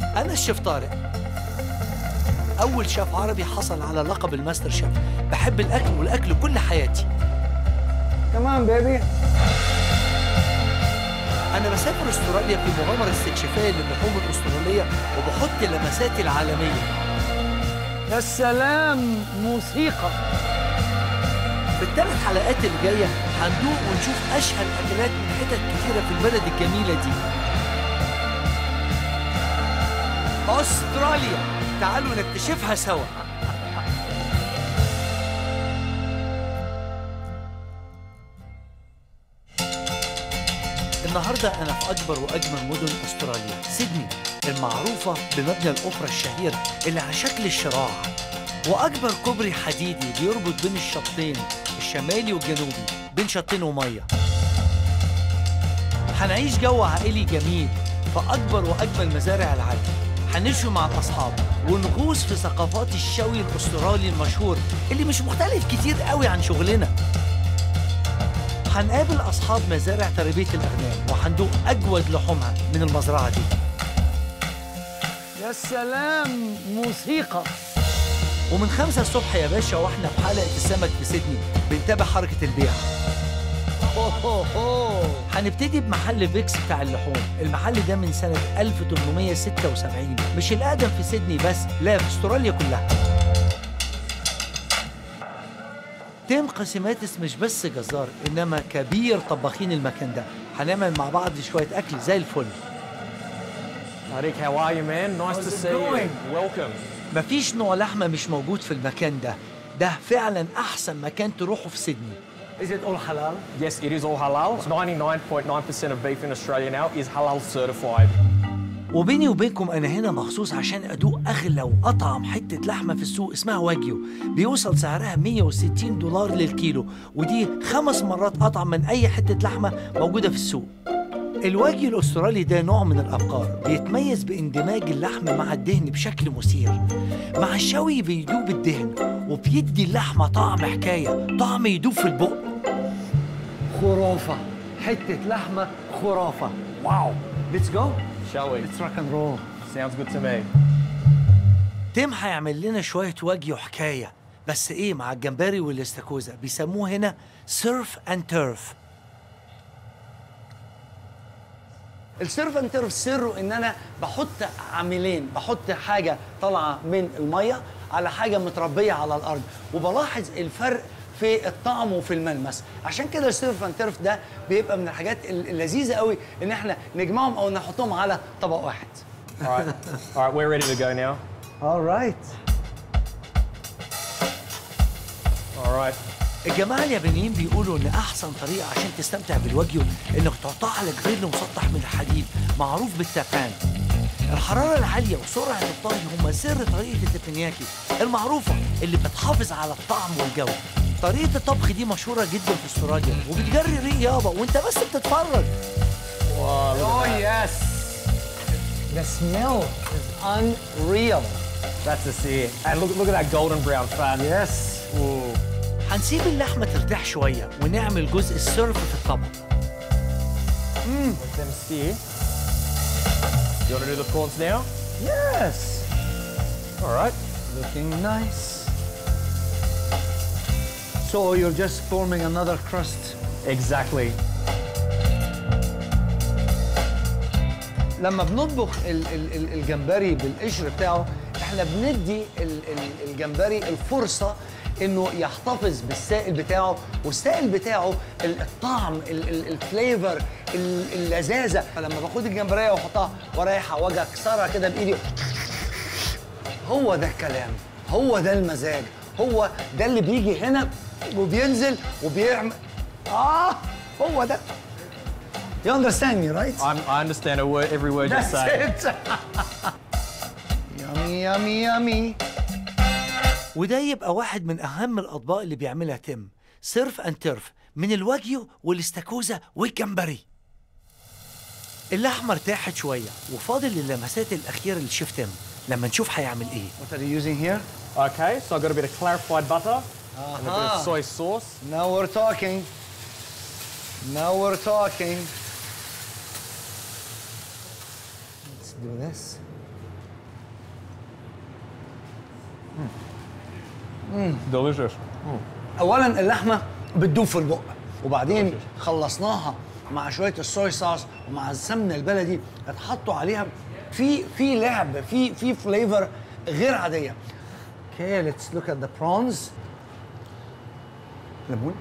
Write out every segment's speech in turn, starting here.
أنا الشيف طارق أول شيف عربي حصل على لقب الماستر شيف بحب الأكل والأكل كل حياتي Come on, baby. أنا بسافر أستراليا في مغامرة استكشافية للحوم الأسترالية وبحط لمساتي العالمية يا سلام موسيقى في الثلاث حلقات اللي جاية هندوق ونشوف أشهر أكلات من حتت كتيرة في البلد الجميلة دي أستراليا تعالوا نكتشفها سوا النهاردة أنا في أكبر وأجمل مدن أستراليا سيدني المعروفة بمبنى الأوبرا الشهير اللي على شكل الشراع وأكبر كوبري حديدي بيربط بين الشطين الشمالي والجنوبي بين شطين ومية هنعيش جو عائلي جميل في أكبر وأجمل مزارع العالم هنشوي مع الأصحاب ونغوص في ثقافات الشوي الأسترالي المشهور اللي مش مختلف كتير قوي عن شغلنا هنقابل أصحاب مزارع تربية الأغنام وهندوق أجود لحومها من المزرعة دي يا سلام موسيقى ومن خمسة الصبح يا باشا واحنا في حلقة السمك في سيدني بنتابع حركة البيع هو هو هو هنبتدي بمحل فيكس بتاع اللحوم المحل ده من سنة 1876 مش الأقدم في سيدني بس لا في استراليا كلها تيم قاسماتس مش بس جزار إنما كبير طباخين المكان ده هنعمل مع بعض شوية أكل زي الفل Tariq, how are you, man? Nice How's to it see going? you. Welcome. مفيش نوع لحمة مش موجود في المكان ده ده فعلا أحسن مكان تروحه في سيدني Is it all halal? Yes, it is all halal. 99.9% of beef in Australia now is halal certified. وبيني وبينكم انا هنا مخصوص عشان ادوق اغلى واطعم حته لحمه في السوق اسمها واجيو بيوصل سعرها 160 دولار للكيلو ودي خمس مرات اطعم من اي حته لحمه موجوده في السوق الواجيو الاسترالي ده نوع من الابقار بيتميز باندماج اللحم مع الدهن بشكل مثير مع الشوي بيدوب الدهن وبيدي اللحمه طعم حكايه طعم يدوب في البق خرافة حتة لحمة خرافة واو Let's go Shall we? Let's rock and roll Sounds good to me. تيم هيعمل لنا شوية واجيو حكاية بس ايه مع الجمبري والاستاكوزا بيسموه هنا سيرف اند تيرف السيرف اند تيرف سره ان انا بحط عاملين بحط حاجه طالعه من الميه على حاجه متربيه على الارض وبلاحظ الفرق في الطعم وفي الملمس عشان كده السيرف اند تيرف ده بيبقى من الحاجات اللذيذه قوي ان احنا نجمعهم او نحطهم على طبق واحد All right. All right, we're ready to go now. All right. All right. الجماعة اليابانيين بيقولوا إن أحسن طريقة عشان تستمتع بالواجيو إنك تحطها على جريل مسطح من الحديد معروف بالتابان. الحرارة العالية وسرعة الطهي هما سر طريقة التبنياكي المعروفة اللي بتحافظ على الطعم والجو. طريقة الطبخ دي مشهورة جدا في استراليا وبتجري ريق يابا وانت بس بتتفرج. Wow, look Oh at that. yes. The smell is unreal. That's a sear. And look, look at that golden brown fat. Yes. Ooh. هنسيب اللحمة ترتاح شوية ونعمل جزء السيرف في الطبق. Let them sear. You want to do the prawns now? Yes. All right. Looking nice. So you're just forming another crust. Exactly. لما بنطبخ ال- ال- ال- الجمبري بالقشر بتاعه احنا بندي ال- ال- الجمبري الفرصه انه يحتفظ بالسائل بتاعه والسائل بتاعه ال- الطعم ال- ال- الفليفر ال- اللذاذه فلما باخد الجمبريه واحطها ورايحه واجي اكسرها كده بايدي هو ده الكلام هو ده المزاج هو ده اللي بيجي هنا وبينزل وبيعمل اه هو ده You understand me, right? I'm, I understand a word, every word you're saying. it. yummy, yummy, yummy. وده يبقى واحد من أهم الأطباق اللي بيعملها تيم سيرف أند تيرف من الواجيو والاستاكوزا والجمبري اللحمة ارتاحت شوية وفاضل اللمسات الأخيرة للشيف تيم لما نشوف هيعمل إيه What are you using here? Okay, so I've got a bit of clarified butter and a bit Aha. of soy sauce. Now we're talking. Now we're talking. Let's do this. Delicious. اولا اللحمه بتدوب في البق وبعدين خلصناها مع شويه الصويا صوص ومع السمنه البلدي اتحطوا عليها في في لعب في في فليفر غير عاديه اوكي ليتس لوك ات ذا برونز ليمون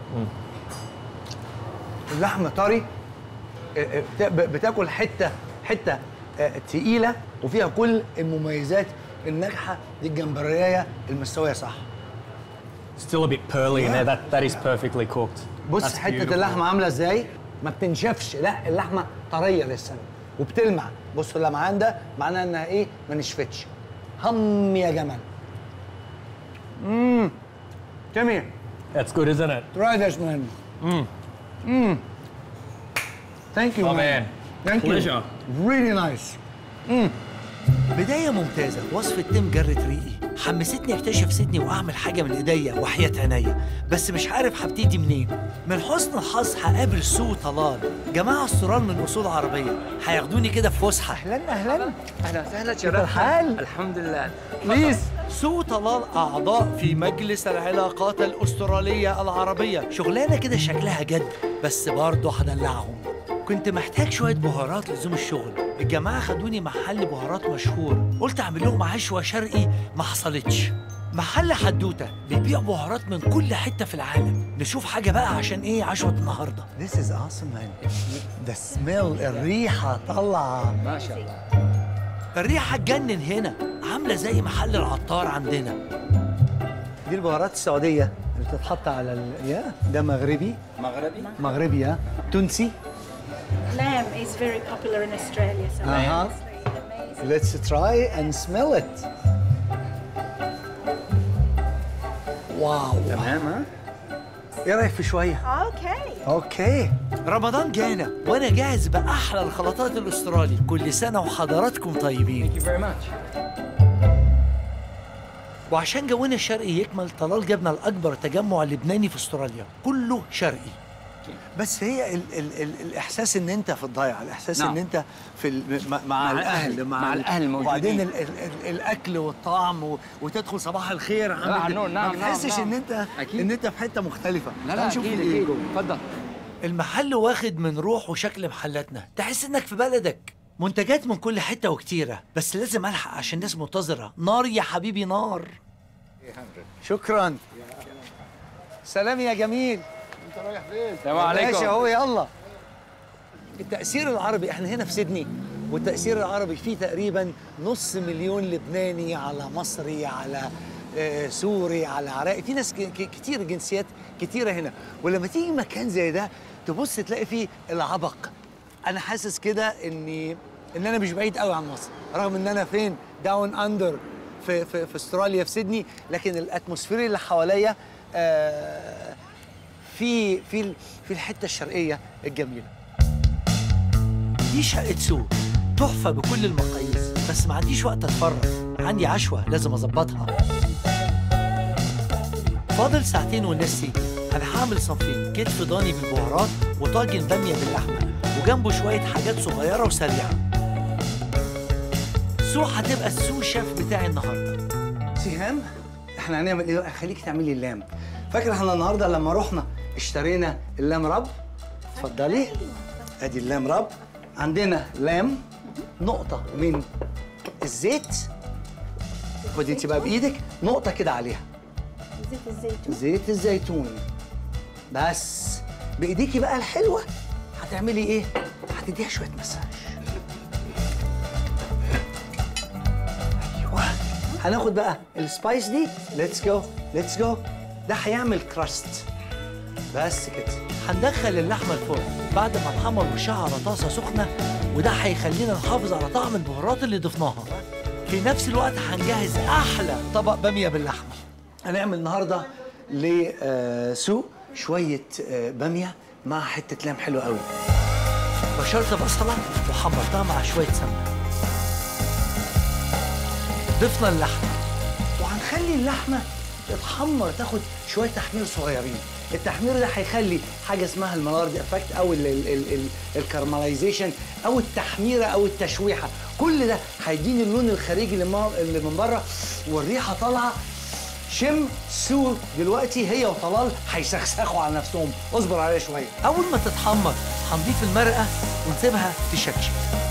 اللحمه طري اه، اه، بتا- ب- بتاكل حته حته اه، تقيله وفيها كل المميزات الناجحه للجمبريه المستويه صح Still a bit pearly in there. That, that is perfectly cooked. بص That's حته beautiful. اللحمه عامله ازاي ما بتنشفش لا اللحمه طريه لسه وبتلمع بص اللمعان ده معناه انها ايه ما نشفتش هم يا جمال امم تيمي That's good, isn't it? try this man امم امم thank you Oh, man man. thank Pleasure. you really nice بداية ممتازة وصفة تيم جرت ريقي حمستني اكتشف سيدني واعمل حاجة من ايديا وحياة عينيا بس مش عارف هبتدي منين من حسن الحظ هقابل سو وطلال جماعة استرال من اصول عربية هياخدوني كده في فسحة اهلا اهلا اهلا وسهلا كيف شرفت الحال؟ الحمد لله بليز سو وطلال أعضاء في مجلس العلاقات الأسترالية العربية شغلانة كده شكلها جد بس برضه هدلعهم كنت محتاج شوية بهارات لزوم الشغل الجماعة خدوني محل بهارات مشهور قلت أعمل لهم عشوة شرقي ما حصلتش محل حدوتة بيبيع بهارات من كل حتة في العالم نشوف حاجة بقى عشان إيه عشوة النهاردة This is awesome man the smell الريحة طالعة ما شاء الله الريحة تجنن هنا عاملة زي محل العطار عندنا دي البهارات السعودية اللي بتتحط على ال... يا ده مغربي مغربي مغربي يا تونسي Lamb is very popular in Australia, so Uh-huh. it's amazing. Let's try and smell it واو تمام ها ايه رايك في شوية؟ Okay. اوكي رمضان جانا وانا جاهز باحلى الخلطات الاسترالي كل سنه وحضراتكم طيبين Thank you very much وعشان جونا الشرقي يكمل طلال جبنا الاكبر تجمع لبناني في استراليا كله شرقي بس هي ال ال ال الاحساس ان انت في الضيعه الاحساس نعم. ان انت في ال مع, مع الاهل مع ال- الأهل الموجودين. وبعدين ال ال ال الاكل والطعم و وتدخل صباح الخير عامل آه، كده. نعم، ما نعم، بتحسش نعم. ان انت أكيد. ان انت في حته مختلفه لا لا تعال نشوف اكيد في إيه اكيد جوه. اتفضل المحل واخد من روح وشكل محلاتنا تحس انك في بلدك منتجات من كل حته وكتيره بس لازم الحق عشان الناس منتظره نار يا حبيبي نار شكرا سلام يا جميل السلام ماشي عليكم اهو يلا التأثير العربي احنا هنا في سيدني والتأثير العربي فيه تقريبا نص مليون لبناني على مصري على آه، سوري على عراقي في ناس ك- ك- كتير جنسيات كتيرة هنا ولما تيجي مكان زي ده تبص تلاقي فيه العبق انا حاسس كده اني ان انا مش بعيد قوي عن مصر رغم ان انا فين داون اندر في في في استراليا في سيدني لكن الاتموسفير اللي حواليا آه، في في ال- في الحته الشرقيه الجميله دي شقه سوق تحفه بكل المقاييس بس ما عنديش وقت اتفرج عندي عشوه لازم اظبطها فاضل ساعتين والناس تيجي انا هعمل صنفين كتف ضاني بالبهارات وطاجن باميه باللحمه وجنبه شويه حاجات صغيره وسريعه سو هتبقى السو شيف بتاعي النهارده سهام احنا هنعمل ايه بقى؟ خليك تعملي اللام فاكر احنا النهارده لما رحنا اشترينا اللام رب اتفضلي ادي اللام رب عندنا لام نقطه من الزيت خدي انت بقى بايدك نقطه كده عليها زيت الزيتون زيت الزيتون بس بايديكي بقى الحلوه هتعملي ايه هتديها شويه مساج ايوه هناخد بقى السبايس دي ليتس جو ليتس جو ده هيعمل كراست بس كده هندخل اللحمه الفرن بعد ما نحمر وشها على طاسه سخنه وده هيخلينا نحافظ على طعم البهارات اللي ضفناها في نفس الوقت هنجهز احلى طبق باميه باللحمه هنعمل النهارده لسو شويه آه، باميه مع حته لام حلوه قوي بشرت بصله وحمرتها مع شويه سمنه ضفنا اللحمه وهنخلي اللحمه تتحمر تاخد شويه تحمير صغيرين التحمير ده هيخلي حاجه اسمها المنارد افكت او ال- ال- ال- ال- الكرملايزيشن او التحميره او التشويحه كل ده هيديني اللون الخارجي اللي ما- اللي من بره والريحه طالعه شم سو دلوقتي هي وطلال هيسخسخوا على نفسهم اصبر عليها شويه أول ما تتحمر هنضيف المرقة ونسيبها تشكشك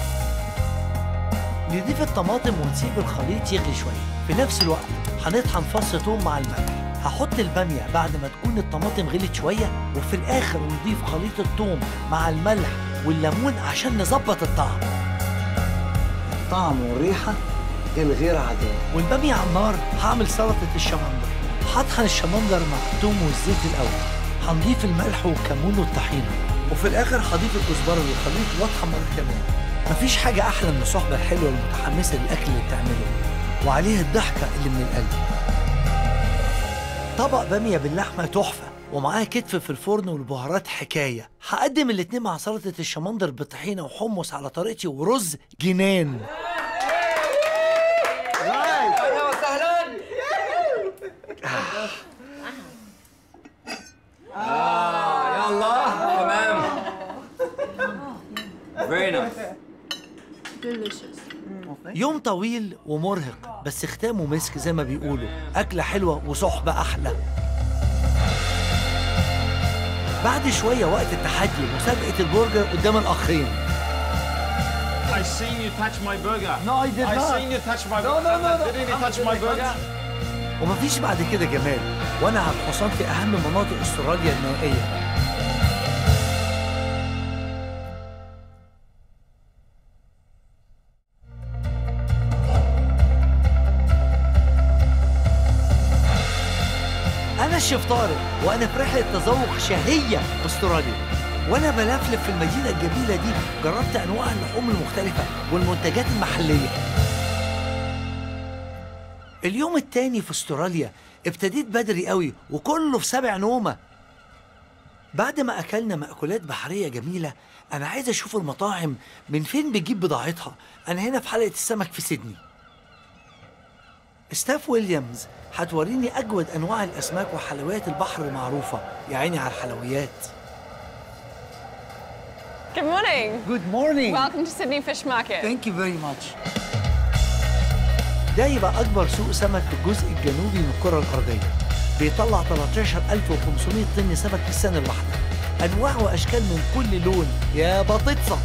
نضيف الطماطم ونسيب الخليط يغلي شوية في نفس الوقت هنطحن فص ثوم مع الملح هحط البامية بعد ما تكون الطماطم غلت شوية وفي الآخر نضيف خليط الثوم مع الملح والليمون عشان نظبط الطعم الطعم والريحه الغير عاديه والبامية على النار هعمل سلطة الشمندر هطحن الشمندر مع الثوم والزيت الأول هنضيف الملح والكمون والطحينة وفي الآخر هضيف الكزبرة والخليط واطحن مرة كمان مفيش حاجة أحلى من الصحبة الحلوة المتحمسة للأكل اللي بتعمله وعليها الضحكة اللي من القلب طبق بامية باللحمة تحفة ومعاه كتف في الفرن والبهارات حكاية هقدم الاتنين مع سلطة الشمندر بطحينة وحمص على طريقتي ورز جنان اهلا وسهلا آه يا الله تمام Very nice. Delicious. يوم طويل ومرهق بس ختامه مسك زي ما بيقولوا أكلة حلوة وصحبة أحلى بعد شوية وقت التحدي مسابقة البرجر قدام الأخين I seen you touch my burger. No, I did I not. seen you touch my No, burger. no, no, no. Didn't you touch my burger? ومفيش بعد كده جمال وأنا على الحصان في أهم مناطق استراليا المائية أنا الشيف طارق وأنا في رحلة تذوق شهية في استراليا وأنا بلفلف في المدينة الجميلة دي جربت أنواع اللحوم المختلفة والمنتجات المحلية اليوم التاني في استراليا ابتديت بدري قوي وكله في سبع نومة بعد ما أكلنا مأكولات بحرية جميلة أنا عايز أشوف المطاعم من فين بتجيب بضاعتها أنا هنا في حلقة السمك في سيدني ستاف ويليامز هتوريني أجود أنواع الأسماك وحلويات البحر المعروفة يا عيني على الحلويات Good morning. Good morning. Welcome to Sydney Fish Market. Thank you very much. ده يبقى أكبر سوق سمك في الجزء الجنوبي من الكرة الأرضية بيطلع 13500 طن سمك في السنة الواحدة أنواع وأشكال من كل لون يا بطيطسة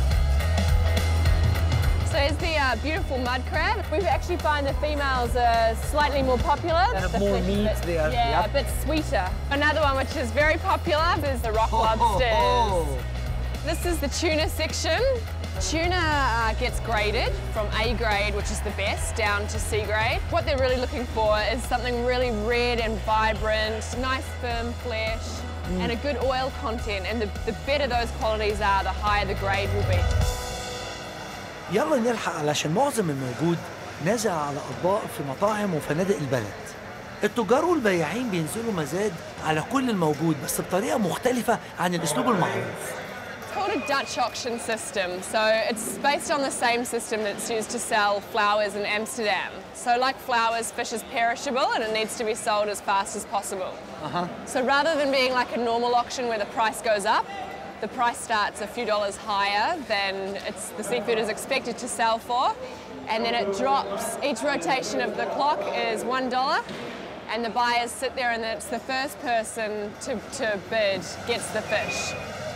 So here's the uh, beautiful mud crab. We actually find the females are slightly more popular. They have The more flesh is a meat, bit- they are- Yeah, yep. a bit sweeter. Another one which is very popular is the rock lobsters. This is the tuna section. Tuna uh, gets graded from A grade, which is the best, down to C grade. What they're really looking for is something really red and vibrant, nice firm flesh, and a good oil content. And the, the better those qualities are, the higher the grade will be. يلا نلحق علشان معظم الموجود نازل على أطباق في مطاعم وفنادق البلد التجار والبياعين بينزلوا مزاد على كل الموجود بس بطريقة مختلفة عن الأسلوب المعروف It's called a Dutch auction system. So it's based on the same system that's used to sell flowers in Amsterdam. So like flowers, fish is perishable and it needs to be sold as fast as possible. So rather than being like a normal auction where the price goes up, the price starts a few dollars higher than it's, the seafood is expected to sell for. And then it drops. Each rotation of the clock is one dollar. And the buyers sit there and it's the first person to, to bid gets the fish.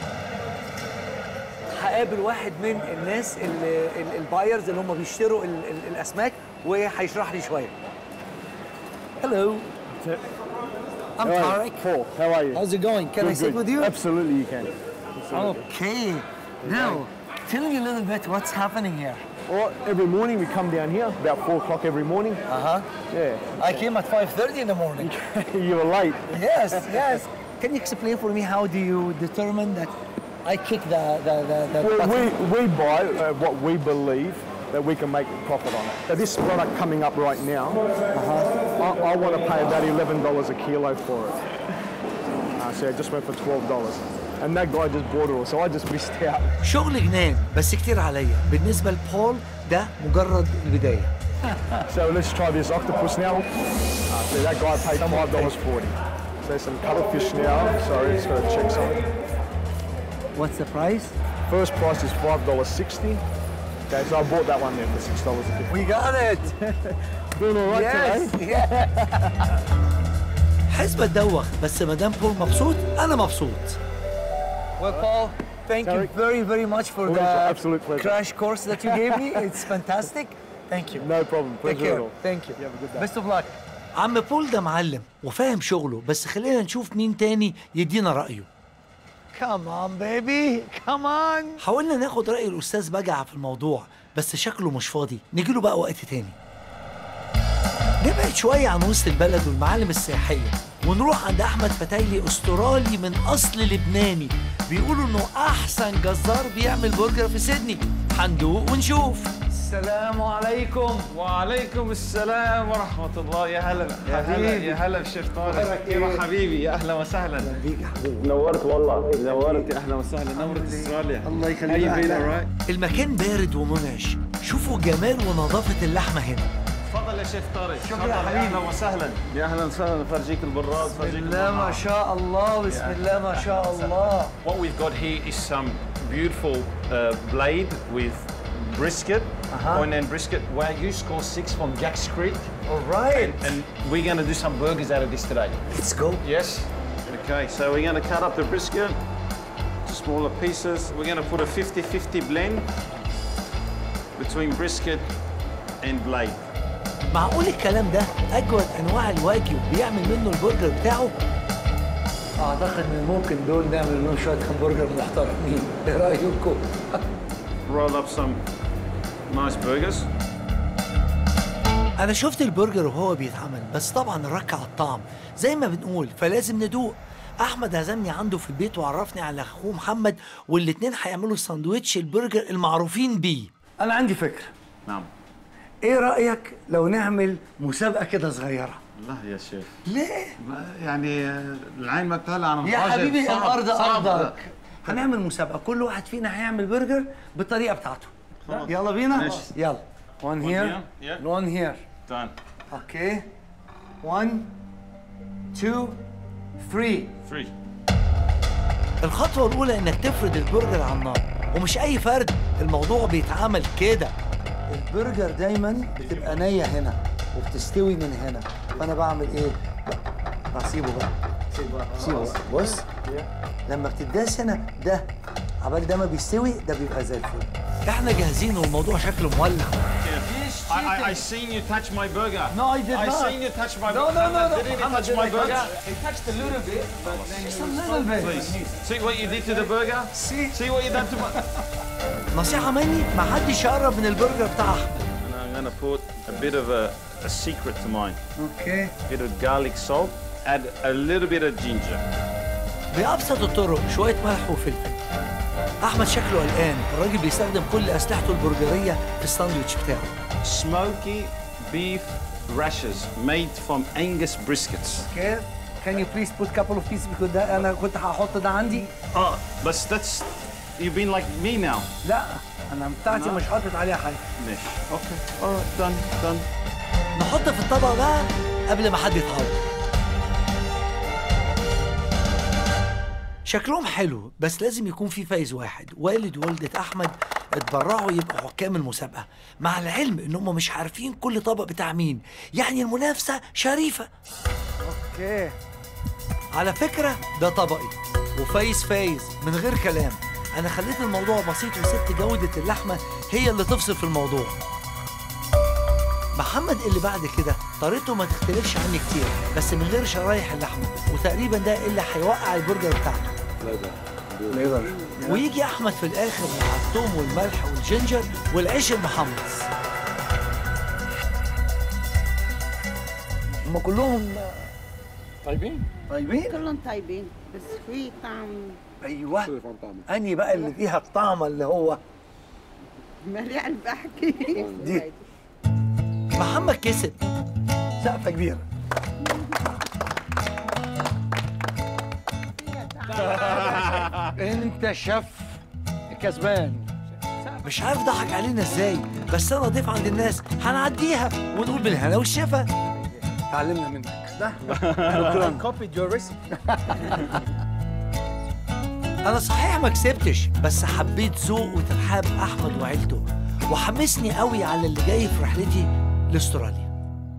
هقابل واحد من الناس البايرز اللي هم بيشتروا ال- ال- الاسماك وهيشرح لي شويه. Hello. I'm Tarek. Paul, how are you? How's it going? Can I Good, sit good. with you? Absolutely, you can. Okay. Now, tell me a little bit what's happening here. Well, every morning we come down here about four o'clock every morning. Uh huh. Yeah, I came at 5:30 in the morning. you were late. yes, yes. Can you explain for me how do you determine that I kick the the the, the Well, button? we, we buy uh, what we believe that we can make a profit on it. So this product coming up right now, I, I want to pay about eleven dollars a kilo for it. Uh, so it just went for twelve dollars, and that guy just bought it all. So I just missed out. شغل جنان بس كتير عليا بالنسبة لبول ده مجرد البداية So let's try this octopus now. Uh, so that guy paid five dollars forty. So some cuttlefish now. Sorry, just got to check something. What's the price? First price is five dollars sixty. Okay, so I bought that one there for six dollars a We got it. Doing all right yes. today. yes. حسبة تدوخ بس مدام بول مبسوط انا مبسوط Well, Paul, thank you Derek. very, very much for Always the an absolute pleasure. crash course that you gave me. It's fantastic. Thank you. No problem. Take Pleasure at care. all. Thank you. You have a good day. Best of luck. عم بول ده معلم وفاهم شغله بس خلينا نشوف مين تاني يدينا رأيه Come on, baby. Come on. حاولنا ناخد رأي الأستاذ بجع في الموضوع بس شكله مش فاضي نجيله بقى وقت تاني نبعد شوية عن وسط البلد والمعالم السياحية ونروح عند أحمد فتايلي أسترالي من أصل لبناني بيقولوا إنه أحسن جزار بيعمل برجر في سيدني هندوق ونشوف السلام عليكم. وعليكم السلام ورحمة الله يا هلا يا هلا حبيبي. يا هلا بشيف طارق أخبارك كيف إيه؟ حبيبي يا أهلا وسهلا بيك يا حبيبي. نورت والله نورت يا أهلا وسهلا نورت استراليا الله يخليك. How you been أهلا. alright؟ المكان بارد ومنعش شوفوا جمال ونظافة اللحمة هنا تفضل يا شيف طارق شكرا تفضل، يا حبيبي. أهلا وسهلا يا أهلا وسهلا فرجيك البراد بسم فرجيك الله ما البراد. شاء الله بسم الله ما شاء الله What we've got here is some beautiful uh, blade with brisket, Uh-huh. point and brisket, Wagyu score six from Jack's Creek. all right And we're going to do some burgers out of this today. let's go Yes. Okay, so we're going to cut up the brisket to smaller pieces. We're going to put a 50-50 blend between brisket and blade. معقول الكلام ده أجود أنواع الواجيو بيعمل منه البرجر بتاعه اعتقد ان ممكن دول نعمل لهم شويه همبرجر محترمين ايه رايكم Roll up some nice burgers. أنا شفت البرجر وهو بيتعمل بس طبعا الرك على الطعم زي ما بنقول فلازم ندوق أحمد عزمني عنده في البيت وعرفني على أخوه محمد والاتنين هيعملوا ساندوتش البرجر المعروفين بيه انا عندي فكره نعم. ايه رايك لو نعمل مسابقه كده صغيره لا يا شيف ليه يعني العين ما بتهلا انا يا حبيبي الارض ارضك هنعمل مسابقه كل واحد فينا هيعمل برجر بالطريقه بتاعته يلا بينا ماشي. يلا one here here, yeah. one here Done. اوكي one two three Three. الخطوة الأولى إنك تفرد البرجر على النار ومش أي فرد الموضوع بيتعمل كده البرجر دايما بتبقى نية هنا وبتستوي من هنا فانا بعمل ايه بقى سيبه بقى سيبه بقى بص لما بتداس هنا ده عبال ده ما بيستوي ده بيبقى زي الفل إحنا جاهزين والموضوع شكله مولع I, I, I seen you touch my burger. No, I did I not. seen you touch my No, burger. no, no, no. Didn't you Muhammad, touch did my I burger? touch? It touched a little bit, but then just a little bit. Please. See what you did to the burger? See? See what you done to my... نصيحة مني ما حدش يقرب من البرجر بتاع أحمد And I'm going to put a bit of a, a secret to mine. Okay. A bit of garlic salt, add a little bit of ginger. بأبسط الطرق شوية ملح وفلفل أحمد شكله قلقان الراجل بيستخدم كل أسلحته البرجرية في الساندوتش بتاعه Smoky beef rashers made from Angus briskets. Okay. Can you please put couple of pieces because ده انا كنت هحط ده عندي Oh, but that's... You've been like me now. لا انا بتاعتي مش حاطط عليها حاجه Nish. Okay. All right. Done. Done. نحط في الطبق بقى قبل ما حد يتعور شكلهم حلو بس لازم يكون في فايز واحد والد ووالدة أحمد اتبرعوا يبقوا حكام المسابقة مع العلم إن هم مش عارفين كل طبق بتاع مين يعني المنافسة شريفة اوكي على فكرة ده طبقي وفايز فايز من غير كلام أنا خليت الموضوع بسيط وسبت جودة اللحمة هي اللي تفصل في الموضوع محمد اللي بعد كده طريقته ما تختلفش عني كتير بس من غير شرايح اللحمة وتقريبا ده اللي هيوقع البرجر بتاعته ويجي أحمد في الآخر مع الثوم والملح والجنجر والعيش المحمص هم كلهم طيبين؟ طيبين كلهم طيبين بس في طعم ايوه اني بقى اللي فيها الطعم اللي هو مالي قلب احكي دي محمد كسب سقفه كبيره انت شيف كسبان مش عارف ضحك علينا ازاي بس انا ضيف عند الناس هنعديها ونقول بالهنا والشفا تعلمنا منك شكرا Copied your recipe. انا صحيح ما كسبتش بس حبيت ذوق وترحاب احمد وعيلته وحمسني قوي على اللي جاي في رحلتي لاستراليا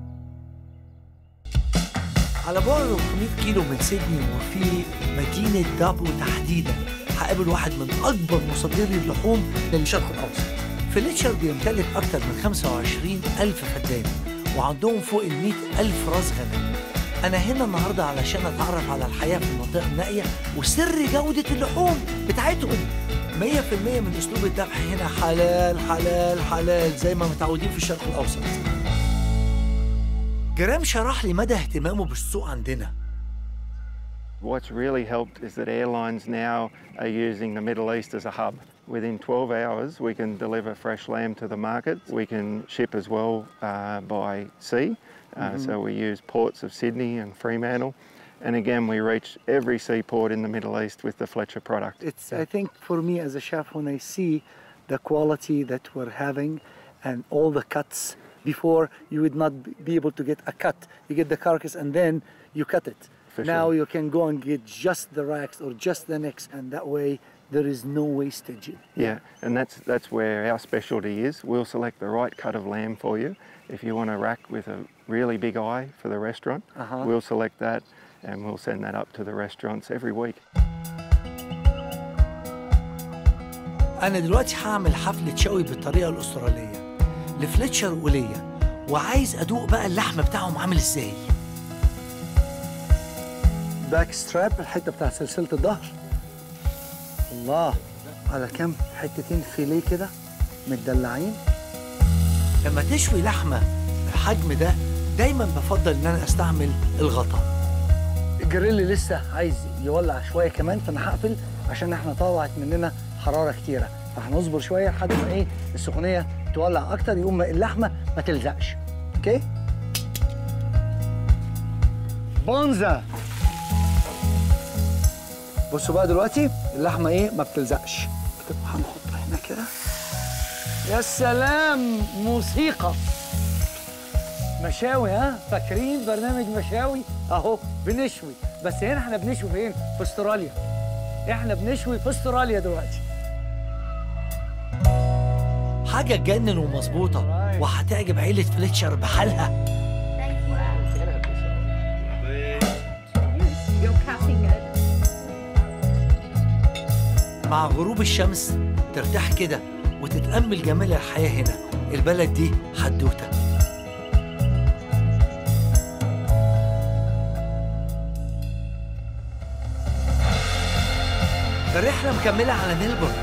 على بعد 400 كيلو من سيدني وفي مدينة دابو تحديدا هقابل واحد من أكبر مصدري اللحوم للشرق الأوسط فليتشر بيمتلك أكثر من 25 ألف فدان وعندهم فوق ال 100 ألف راس غنم أنا هنا النهاردة علشان أتعرف على الحياة في المنطقة النائية وسر جودة اللحوم بتاعتهم 100% من أسلوب الذبح هنا حلال حلال حلال زي ما متعودين في الشرق الأوسط جرام شرح لي مدى اهتمامه بالسوق عندنا What's really helped is that airlines now are using the Middle East as a hub. Within 12 hours, we can deliver fresh lamb to the market. We can ship as well uh, by sea. Uh, So we use ports of Sydney and Fremantle. And again, we reach every seaport in the Middle East with the Fletcher product. It's, I think, for me as a chef, when I see the quality that we're having and all the cuts, before you would not be able to get a cut. You get the carcass and then you cut it. For now sure. you can go and get just the racks or just the necks, and that way there is no wastage. Yeah, and that's that's where our specialty is. We'll select the right cut of lamb for you. If you want a rack with a really big eye for the restaurant, Uh-huh. we'll select that and we'll send that up to the restaurants every week. أنا دلوقتي هعمل حفلة شوي بالطريقة الأسترالية لفليتشر وليا وعايز أدوق بقى اللحم بتاعهم عامل إزاي باك ستراب الحته بتاع سلسله الظهر الله على كم حتتين فيليه كده متدلعين لما تشوي لحمة بالحجم ده دايما بفضل إن أنا أستعمل الغطا الجريل لسه عايز يولع شويه كمان فانا هقفل عشان احنا طلعت مننا حراره كتيره فهنصبر شويه لحد ما ايه السخونيه تولع اكتر يقوم اللحمه ما تلزقش اوكي بونزا بصوا بقى دلوقتي اللحمه ايه ما بتلزقش طب هنحط هنا كده يا سلام موسيقى مشاوي ها فاكرين برنامج مشاوي اهو بنشوي بس هنا احنا بنشوي فين في استراليا احنا بنشوي في استراليا دلوقتي حاجة تجنن ومظبوطة وهتعجب عيلة فليتشر بحالها You're cutting it. مع غروب الشمس ترتاح كده وتتأمل جمال الحياة هنا البلد دي حدوتة الرحلة مكملة على ميلبورن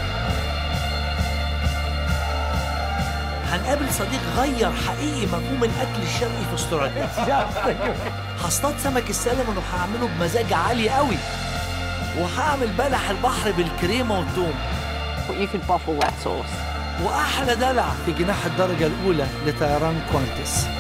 هنقابل صديق غير حقيقي مفهوم الأكل الشرقي في استراليا هصطاد سمك السلمون وهعمله بمزاج عالي قوي وهعمل بلح البحر بالكريمة والثوم You could bottle that sauce. وأحلى دلع في جناح الدرجة الأولى لطيران كوانتس